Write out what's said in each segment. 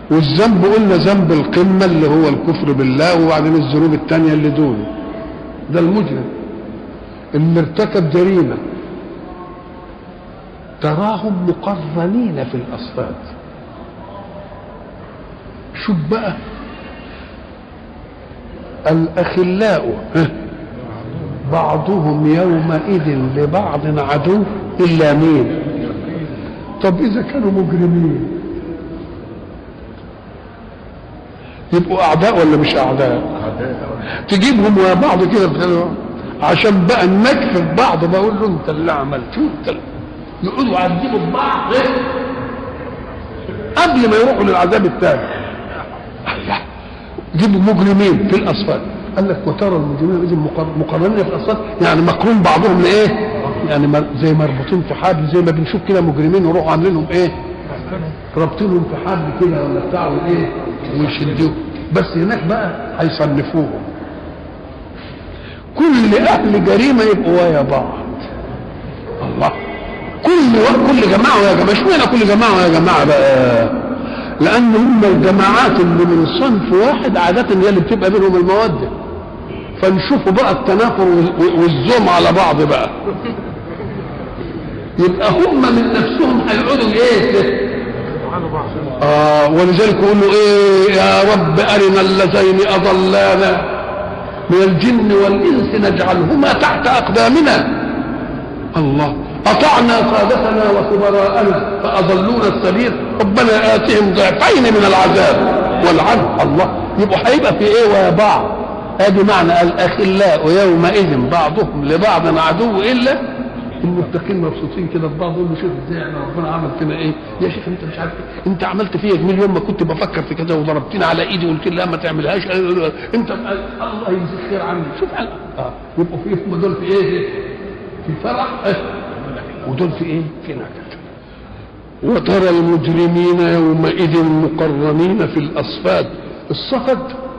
والذنب قلنا ذنب القمة اللي هو الكفر بالله وبعدين الذنوب التانية اللي دونه ده المجرم اللي ارتكب جريمة تراهم مقرنين في الأصفاد شوف بقى الأخلاء ها، بعضهم يومئذ لبعض عدو إلا مين طب إذا كانوا مجرمين يبقوا أعداء ولا مش أعداء تجيبهم ويا بعض كده تخلوا- عشان بقى نكفي بعض بقول له انت اللي عملته انت اللي يقولوا يعذبوا بعض قبل ما يروحوا للعذاب الثاني الله جيبوا مجرمين في الاصفاد قال لك وترى المجرمين اذا مقر- مقرنين في الاصفاد يعني مقرون بعضهم لايه؟ يعني مر- زي مربوطين في حبل زي ما بنشوف كده مجرمين يروحوا عاملينهم ايه؟ رابطينهم في حبل كده ولا بتاع وايه؟ ويشدوه بس هناك بقى هيصنفوهم كل اهل جريمه يبقوا ويا بعض الله كل و... كل جماعه ويا جماعه اشمعنى كل جماعه ويا جماعه بقى لان هم الجماعات اللي من صنف واحد عاده هي اللي بتبقى بينهم الموده فنشوفوا بقى التنافر وال- والزوم على بعض بقى يبقى هم من نفسهم هيقعدوا ايه آه ولذلك يقولوا ايه يا رب ارنا اللذين اضلانا من الجن والانس نجعلهما تحت اقدامنا الله اطعنا سادتنا وكبراءنا فاضلونا السبيل ربنا اتهم ضعفين من العذاب والعنف الله يبقوا هيبقى في ايه ويا بعض ادي معنى الاخلاء يومئذ بعضهم لبعض عدو الا المتقين مبسوطين كده ببعض يقول له شوف ازاي احنا ربنا عمل فينا ايه يا شيخ انت مش عارف إيه؟ انت عملت فيا جميل يوم ما كنت بفكر في كده وضربتني على ايدي وقلت لي لا ما تعملهاش انت الله يجزيك خير عني شوف اه يبقوا في هم دول في ايه في فرح إيه؟ ودول في ايه في نكد وترى المجرمين يومئذ مقرنين في الاصفاد الصفد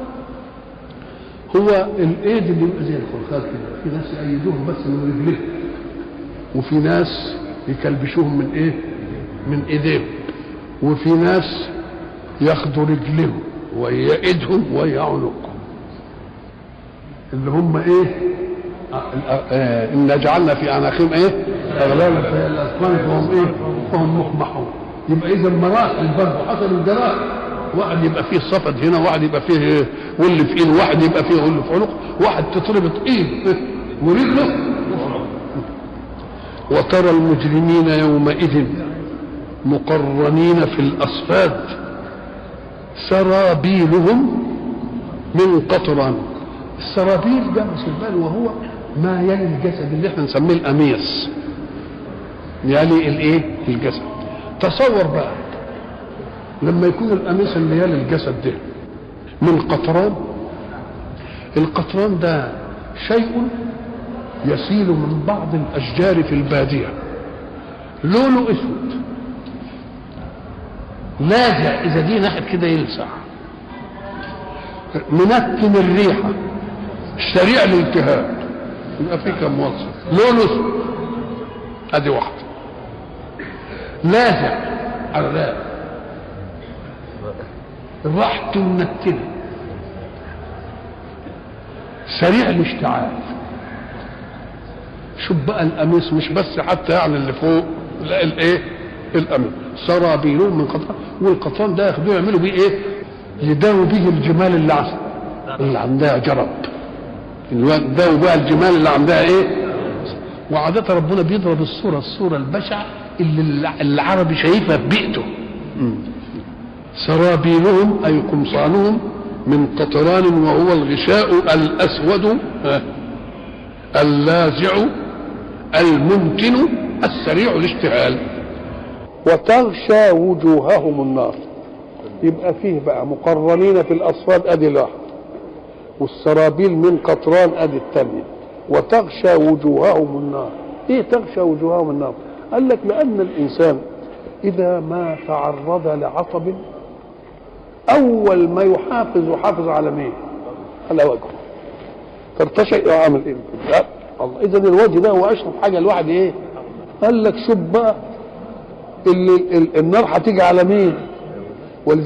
هو الايد اللي يبقى زي الخلخال كده في ناس يأيدوهم بس من رجليهم وفي ناس يكلبشوهم من ايه من ايديهم وفي ناس ياخدوا رجلهم ويا ايدهم ويا عنقهم اللي هم ايه آه، آه، إن جعلنا في أعناقهم إيه؟ أغلالا فهي الأسفل فهم إيه؟ فهم مقمحون يبقى إذا مراحل برضه حصل الجراح واحد يبقى فيه صفد هنا واحد يبقى فيه ول في ايد واحد يبقى فيه ول في عنق واحد تتربط ايد ورجله وترى المجرمين يومئذ مقرنين في الاصفاد سرابيلهم من قطران السرابيل ده مسلمان وهو ما يلي الجسد اللي احنا نسميه الاميس يلي الايه الجسد تصور بقى لما يكون الاميس اللي يلي الجسد ده من قطران القطران ده شيء يسيل من بعض الاشجار في الباديه لونه اسود لاذع اذا دي ناحيه كده يلسع منتن الريحه سريع الالتهاب يبقى في كم وصف لونه اسود ادي واحده لاذع عراق راحته منتنه سريع الاشتعال شوف بقى القميص مش بس حتى يعني اللي فوق لا الايه القميص سرابيلهم من قطران والقطران ده ياخدوه يعملوا بيه ايه يداووا بيه الجمال اللي عسل اللي عندها جرب يداووا بقى الجمال اللي عندها ايه وعادة ربنا بيضرب الصورة الصورة البشعة اللي العربي شايفها في بيئته سرابيلهم أي قمصانهم من قطران وهو الغشاء الأسود اللاذع الممتن السريع الاشتعال وتغشى وجوههم النار يبقى فيه بقى مقرنين في الأصفاد أدي الواحد والسرابيل من قطران أدي الثانية وتغشى وجوههم النار ايه تغشى وجوههم النار قال لك لأن الإنسان إذا ما تعرض لعصب أول ما يحافظ يحافظ على مين على وجهه ترتشئ يعمل ايه لا الله اذا الوجه ده هو اشرف حاجه الواحد ايه قال لك شوف بقى اللي ال- النار هتيجي على مين